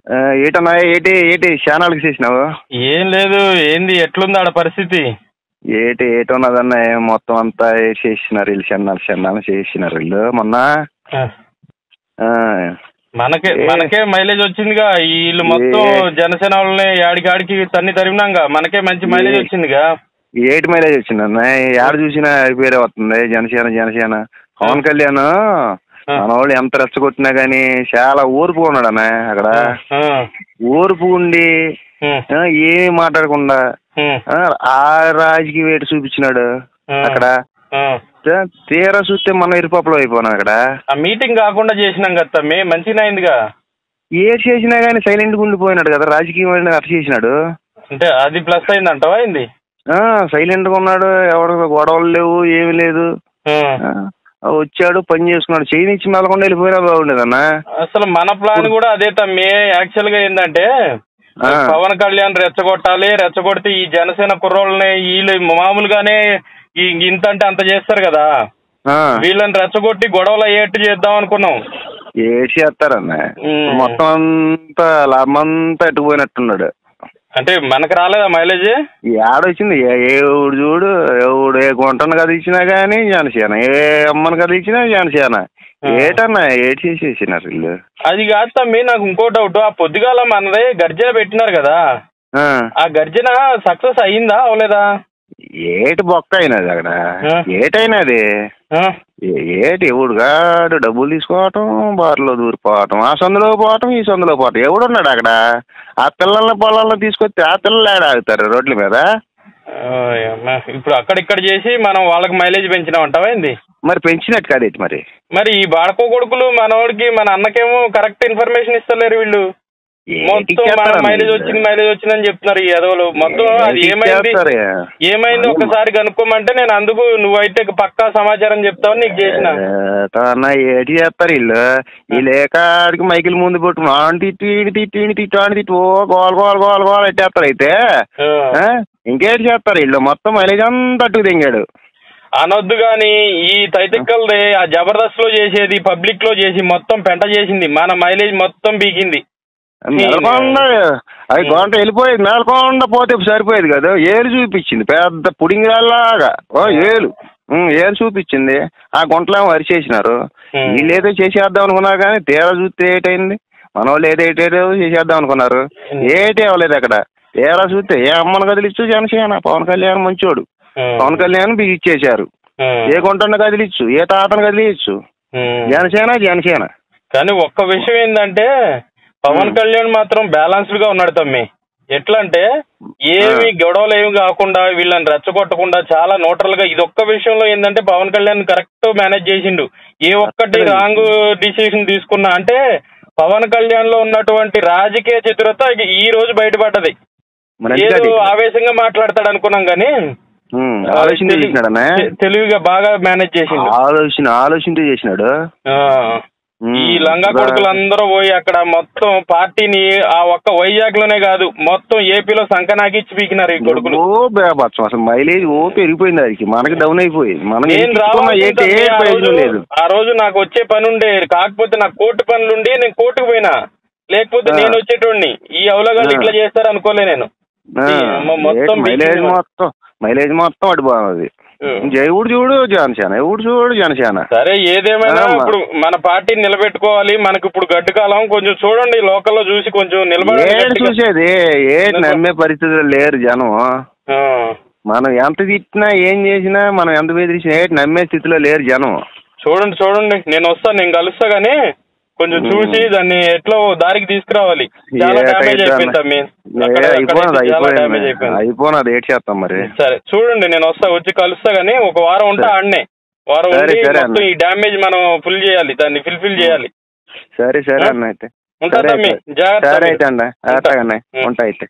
ఆ, ఏటన్నా ఏటి ఏటి ఛానల్కి చేసినావు ఏం లేదు ఏంది ఎట్లుంది ఆడ పరిస్థితి ఏటి ఏటి ఉన్నదన్న ఏం మొత్తం అంతా చేసినారు వీళ్ళు చెన్నాలు చెన్నాలు చేసినారు వీళ్ళు మొన్న ఆ, ఆ, మనకే ఏ- మనకే మైలేజ్ వచ్చిందిగా వీళ్ళు మొత్తం ఏ- జనసేన వాళ్ళని ఆడికి తన్ని తరిమినాంగా మనకే మంచి మైలేజ్ ఏ- వచ్చిందిగా ఏటి మైలేజ్ వచ్చిందన్న ఏడ చూసినా పేరే వస్తుంది జనసేన జనసేన పవన్ కళ్యాణ్ మన వాళ్ళు ఎంత రెచ్చగొట్టినా కానీ చాలా ఊరుపు ఉన్నాడు అన్న అక్కడ ఆ, ఊరుపు ఉండి ఉమ్, ఆ, ఏమీ మాట్లాడకుండా ఉమ్, ఆ, ఆ రాజకీయ వేటు చూపించినాడు ఆ, అక్కడ ఆ. తే- తీరా చూస్తే మనం ఇరుపప్పులు అయిపోయినాం అక్కడ ఆ మీటింగ్ కాకుండా చేసినాం కదా తమ్మి మంచిగా అయిందిగా ఏ చేసినా కానీ సైలెంట్గా ఉండిపోయినాడు కదా రాజకీయం అట్ట చేసినాడు అంటే అది ప్లస్ అయిందంటావా అయింది ఆ, సైలెంట్గా ఉన్నాడు ఎవరు గొడవలు లేవు ఏమీ లేదు ఆ, వచ్చాడు పని చేసుకున్నాడు చేయని ఇచ్చి మెలకుండా వెళ్ళిపోయినా బాగుండేదన్నా అసలు మన ప్లాన్ కూడా అదే తమ్మి యాక్చువల్ గా ఏంటంటే ఆ. పవన్ కళ్యాణ్ రెచ్చగొట్టాలి రెచ్చగొడితే ఈ జనసేన కుర్రోళ్ళని వీళ్ళు మామూలుగానే ఈ ఇంత అంటే అంత చేస్తారు కదా ఆ, వీళ్ళని రెచ్చగొట్టి గొడవలు అయ్యేట్టు చేద్దాం అనుకున్నాం ఏటి చేస్తారన్న ఉమ్. మొత్తం అంతా లాభం అంతా ఎట్టుకుపోయినట్టున్నాడు అంటే మనకు రాలేదా మైలేజ్ ఏడొచ్చింది ఏ ఎవడు చూడు ఎవడు ఏ గుంటను కదిలిచ్చినా కానీ జనసేన ఏ అమ్మను కదిలిచ్చినా జనసేన ఆ. ఏటన్నా ఏటి చేసేసినారు వీళ్ళు అది కాదు తమ్మి నాకు ఇంకో డౌట్ ఆ పొద్దుగాల మనదే గర్జన పెట్టినారు కదా ఆ, ఆ గర్జన సక్సెస్ అయ్యిందా అవలేదా ఏటి బొక్క అయినది అక్కడ ఆ. ఏటైనది ఆ? ఏ- ఏటి ఎవడుగాడు డబ్బులు తీసుకోవటం బార్లో దూరిపోవటం ఆ సందులో పోవటం ఈ సందులో పోవటం ఎవడున్నాడు అక్కడ ఆ పిల్లల్ని పొలాలను తీసుకొస్తే ఆ పిల్లలు ఏడ ఆగుతారు రోడ్ల మీద ఓయమ్మ. ఇప్పుడు అక్కడిక్కడ చేసి మనం వాళ్ళకి మైలేజ్ పెంచినామంటావా ఏంది మరి పెంచినట్టు కాదేటి మరి మరి ఈ బాడకో కొడుకులు మనోడికి మన అన్నకేమో కరెక్ట్ ఇన్ఫర్మేషన్ ఇస్తలేరు వీళ్ళు మొత్తం మన మైలేజ్ వచ్చింది మైలేజ్ వచ్చిందని చెప్తున్నారు ఈ ఎదవలు మొత్తం అది ఏమైంది ఏమైంది ఒకసారి కనుక్కోమంటే నేను అందుకు నువ్వైతే పక్కా సమాచారం చెప్తావని నీకు చేసిన అన్న ఏటి చేస్తారు వీళ్ళు వీళ్ళు ఏకాడికి మైకిల్ ముందు పెట్టు ఆని తిట్టి ఈని తిట్టి ఈని తిట్టు ఆని తిట్టు ఓ గోల గోల గోల గోల ఎట్టేస్తారు అయితే ఆ. ఆ? ఇంకేటి చేస్తారు వీళ్ళు మొత్తం మైలేజ్ అంతా అట్టుకు తెంగాడు అనొద్దు గాని ఈ తైతిక్కల్ది ఆ జబర్దస్త్ లో చేసేది పబ్లిక్ లో చేసి మొత్తం పెంట చేసింది మన మైలేజ్ మొత్తం బీకింది నెలకొండ అది గొంట వెళ్ళిపోయేది నెలకొండ పోతే సరిపోయేది కదా ఏలు చూపించింది పెద్ద పుడింగిలాగా ఓ ఏలు ఉం, ఏలు చూపించింది ఆ గుంటలేమో అరిచేసినారు ఉం. వీళ్ళు ఏదో చేసేద్దాం అనుకున్నారు కానీ తీరా చూస్తే ఏటైంది మన వాళ్ళు ఏదో ఏటేదో చేసేద్దాం అనుకున్నారు ఉం. ఏటి అవ్వలేదు అక్కడ తీరా చూస్తే ఏ అమ్మను కదిలిచ్చు జనసేన పవన్ కళ్యాణ్ మంచోడు ఉం. పవన్ కళ్యాణ్ బిగిచ్చేశారు ఉం. ఏ గుంటను కదిలిచ్చు ఏ తాతను కదిలిచ్చు ఉం. జనసేన జనసేన కానీ ఒక్క విషయం ఏంటంటే పవన్ కళ్యాణ్ మాత్రం బ్యాలన్స్డ్ గా ఉన్నాడు తమ్మి ఎట్లా అంటే ఏమి గొడవలు ఏమి కాకుండా వీళ్ళని రెచ్చగొట్టకుండా చాలా న్యూట్రల్ గా ఇది ఒక్క విషయంలో ఏంటంటే పవన్ కళ్యాణ్ కరెక్ట్ మేనేజ్ చేసిండు ఏ ఒక్కటి రాంగ్ డిసిషన్ తీసుకున్నా అంటే పవన్ కళ్యాణ్ లో ఉన్నటువంటి రాజకీయ చతురత ఇక ఈ రోజు బయటపడ్డది మరి ఏదో అంతే అది. ఆవేశంగా మాట్లాడతాడు అనుకున్నాం కానీ ఉం, ఆలోచన తెలి- చేసినాడనే తె- తెలివిగా బాగా మేనేజ్ చేసిండు ఆలోచన ఆలోచనతో చేసినాడు ఆ. ఉమ్, ఈ లంగా కొడుకులందరూ పోయి అక్కడ మొత్తం పార్టీని ఆ ఒక్క వైజాగ్ లోనే కాదు మొత్తం ఏపీలో సంకనాకిచ్చి పీకినారు ఈ కొడుకులు ఓ బేబత్సం అసలు మైలేజ్ ఓ పెరిగిపోయింది దానికి మనకి డౌన్ అయిపోయింది మనం నేను ఎక్కించుకున్న రావాల్సింది ఏటి ఏ తప్పి ఆ ప్రయోజనం రోజు- లేదు ఆ రోజు నాకు వచ్చే పని ఉండే కాకపోతే నాకు కోర్టు పనులుండి నేను కోర్టుకు పోయినా లేకపోతే ఆ. నేను వచ్చేటోడిని ఈ అవలగాళ్ళు ఆ. ఇట్లా చేస్తారు అనుకోలే నేను ఆ, ఈ మొ- మొత్తం ఏటి మైలేజ్ బీకింది. మొత్తం మైలేజ్ మొత్తం అటు బాగుంది ఎవడు చూడు జనసేన ఎవడు చూడు జనసేన సరే ఏదేమైనా ఆ, మ- ఇప్పుడు మన పార్టీని నిలబెట్టుకోవాలి మనకు ఇప్పుడు గడ్డు కాలం కొంచెం చూడండి లోకల్లో చూసి కొంచెం నిలబడండి ఏడు గట్టిగా. చూసేది ఏటి నమ్మే పరిస్థితులు లేరు జనం ఆ. మనం ఎంత తిట్టినా ఏం చేసినా మనం ఎంత బెదిరించినా ఏటి నమ్మే స్థితిలో లేరు జనం చూడండి చూడండి నేను వస్తాను నేను కలుస్తా గానీ కొంచెం మ్మ్. చూసి దాన్ని ఎట్లా దారికి తీసుకురావాలి చాలా ఏటైతే డ్యామేజ్ అయిపోయింది అన్న. తమ్మి ఏ, అక్కడ- అక్కడ అయిపోయినది చాలా డ్యామేజ్ అయిపోయింది అయిపోయింది అయిపోయినది ఏటి చేస్తాం మరి సరే చూడండి నేను వస్తా వచ్చి కలుస్తా గానీ ఒక వారం ఉంటా సరే. ఆడనే వారం సరే, ఉండి సరే మొత్తం అన్న. ఈ డ్యామేజ్ మనం ఫుల్ చేయాలి దాన్ని ఫిల్ఫిల్ చేయాలి సరే సరే ఆ? అన్న అయితే ఉంటా సరే తమ్మి అయితే. జాగ్రత్త సరే మీరు. అయితే అన్న ఉంటా. అట్లాగన్నా ఉం. ఉంటా అయితే